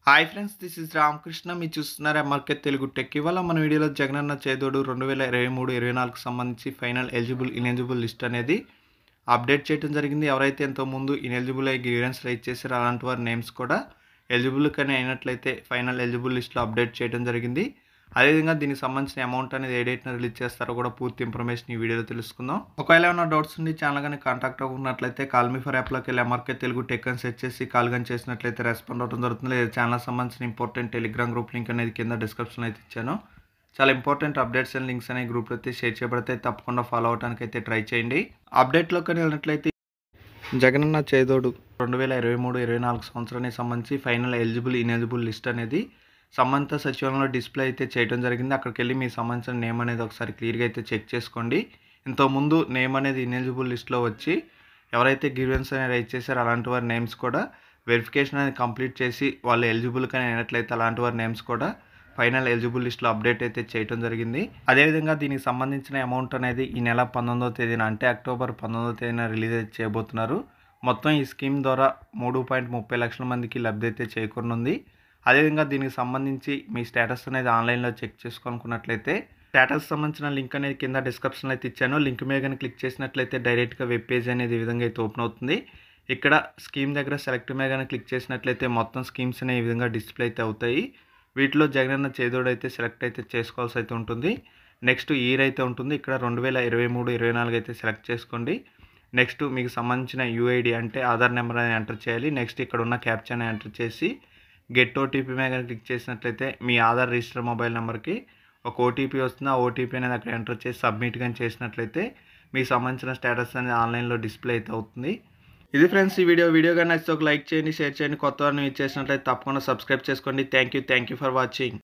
hi friends this is Ramakrishna మీరు చూస్తున్నారు MRK Telugu tech ఇవాళ మన వీడియోలో జగనన్న చేదోడు రెండు వేల ఇరవై మూడు ఇరవై నాలుగు సంబంధించి ఫైనల్ ఎలిజిబుల్ ఇనెలిజిబుల్ లిస్ట్ అనేది అప్డేట్ చేయడం జరిగింది ఎవరైతే ఎంతో ముందు ఇనెలిజిబుల్ అయ్యి గ్రీవెన్స్ రైట్ చేశారో అలాంటి వారి నేమ్స్ కూడా ఎలిజిబుల్ కానీ అయినట్లయితే ఫైనల్ ఎలిజిబుల్ లిస్ట్లో అప్డేట్ చేయడం జరిగింది అదేవిధంగా దీనికి సంబంధించిన అమౌంట్ అనేది ఏ డేట్న రిలీజ్ చేస్తారో కూడా పూర్తి ఇన్ఫర్మేషన్ ఈ వీడియోలో తెలుసుకుందాం ఒకవేళ ఏమైనా డౌట్స్ ఉండి ఛానల్ కానీ కాంటాక్ట్ అవ్వకున్నట్లయితే కాల్ మీ ఫర్ యాప్లోకి వెళ్ళి ఎంఆర్కే తెలుగు టెక్ అని సెర్చ్ చేసి కాల్ కానీ చేసినట్లయితే రెస్పాండ్ అవడం జరుగుతుంది లేదా ఛానల్ సంబంధించిన ఇంపార్టెంట్ టెలిగ్రామ్ గ్రూప్ లింక్ అనేది కింద డిస్క్రిప్షన్ అయితే ఇచ్చాను చాలా ఇంపార్టెంట్ అప్డేట్స్ అండ్ లింక్స్ అనే గ్రూప్లో అయితే షేర్ చేయబడితే తప్పకుండా ఫాలో అవడానికి అయితే ట్రై చేయండి అప్డేట్లో కానీ వెళ్ళినట్లయితే జగనన్న చేదోడు రెండు వేల ఇరవై మూడు ఇరవై నాలుగు సంవత్సరానికి సంబంధించి ఫైనల్ ఎలిజిబుల్ ఇనెలిజిబుల్ లిస్ట్ అనేది సంబంధిత సచివాలయంలో డిస్ప్లే అయితే చేయడం జరిగింది అక్కడికి వెళ్ళి మీ సంబంధించిన నేమ్ అనేది ఒకసారి క్లియర్గా అయితే చెక్ చేసుకోండి ఇంతకుముందు నేమ్ అనేది ఇనెలిజిబుల్ లిస్ట్లో వచ్చి ఎవరైతే గ్రీవెన్స్ అనేది రైట్ చేశారో అలాంటి వారి నేమ్స్ కూడా వెరిఫికేషన్ అనేది కంప్లీట్ చేసి వాళ్ళు ఎలిజిబుల్ కానీ అయినట్లయితే అలాంటి వారి నేమ్స్ కూడా ఫైనల్ ఎలిజిబుల్ లిస్ట్లో అప్డేట్ అయితే చేయడం జరిగింది అదేవిధంగా దీనికి సంబంధించిన అమౌంట్ అనేది ఈ నెల పంతొమ్మిదవ తేదీన అంటే అక్టోబర్ పంతొమ్మిదవ తేదీన రిలీజ్ అయితే చేయబోతున్నారు మొత్తం ఈ స్కీమ్ ద్వారా మూడు పాయింట్ ముప్పై లక్షల మందికి లబ్ధి అయితే చేకూరనుంది అదేవిధంగా దీనికి సంబంధించి మీ స్టేటస్ అనేది ఆన్లైన్లో చెక్ చేసుకోనుకున్నట్లయితే స్టేటస్ సంబంధించిన లింక్ అనేది కింద డిస్క్రిప్షన్లో అయితే ఇచ్చాను లింక్ మీద కానీ క్లిక్ చేసినట్లయితే డైరెక్ట్గా వెబ్ పేజ్ అనేది ఈ విధంగా అయితే ఓపెన్ అవుతుంది ఇక్కడ స్కీమ్ దగ్గర సెలెక్ట్ మీద కానీ క్లిక్ చేసినట్లయితే మొత్తం స్కీమ్స్ అనేవి ఈ విధంగా డిస్ప్లే అయితే అవుతాయి వీటిలో జగనన్న చేదోడు అయితే సెలెక్ట్ అయితే చేసుకోవాల్సి అయితే ఉంటుంది నెక్స్ట్ ఇయర్ అయితే ఉంటుంది ఇక్కడ రెండు వేల ఇరవై మూడు ఇరవై నాలుగు అయితే సెలెక్ట్ చేసుకోండి నెక్స్ట్ మీకు సంబంధించిన యూఐడి అంటే ఆధార్ నెంబర్ అని ఎంటర్ చేయాలి నెక్స్ట్ ఇక్కడ ఉన్న క్యాప్చాని ఎంటర్ చేసి గెట్ ఓటీపీ మీద క్లిక్ చేసినట్లయితే మీ ఆధార్ రిజిస్టర్ మొబైల్ నెంబర్కి ఒక ఓటీపీ వస్తుంది ఆ ఓటీపీ అనేది అక్కడ ఎంటర్ చేసి సబ్మిట్ కానీ చేసినట్లయితే మీకు సంబంధించిన స్టేటస్ అనేది ఆన్లైన్లో డిస్ప్లే అయితే అవుతుంది ఇది ఫ్రెండ్స్ ఈ వీడియో వీడియో కానీ నచ్చితే ఒక లైక్ చేయండి షేర్ చేయండి కొత్త వారిని చేసినట్లయితే తప్పకుండా సబ్స్క్రైబ్ చేసుకోండి thank you thank you for watching